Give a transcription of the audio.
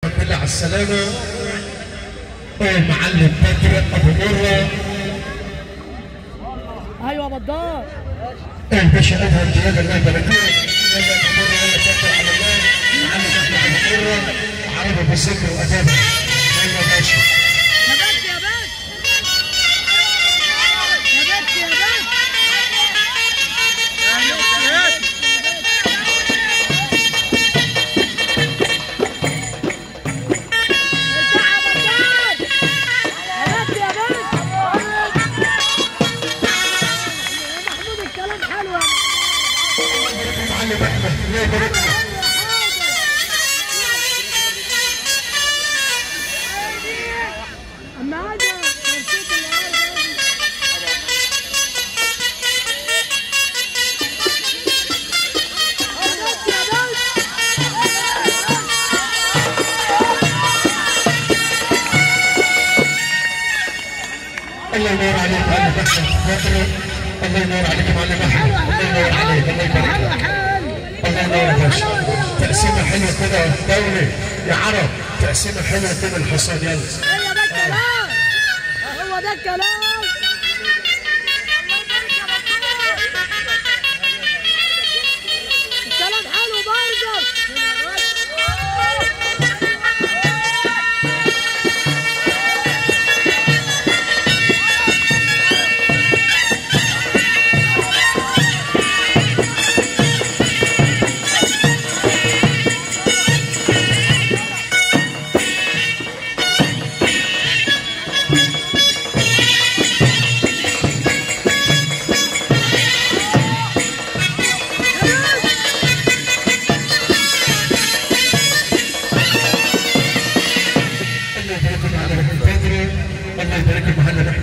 بالله على السلامة المعلم بدر أبو مرة ايوه بدار الباشا أدهم دياب الله يبارك له يلا أبو مرة يلا توكل على الله معلم أحمد أبو مرة عربي بالذكر وأدابه يلا يا باشا يا بس يا بس يا بس يا بس ارجع يا بدار يا بس يا بس يا محمود الكلام حلو يا معلم أحمد الله يبارك له اما هذا نسيت اللي الله ينور عليك معلم أحمد بدر الله ينور عليك معلم أحمد الله ينور عليك الله يبارك لك الله ينور يا باشا تقسيمة حلوة كده دولي يا عرب تقسيمة حلوة كده الحصان يلا هو ده الكلام هو ده الكلام الكلام حلو برضه الله يبارك لك على البدر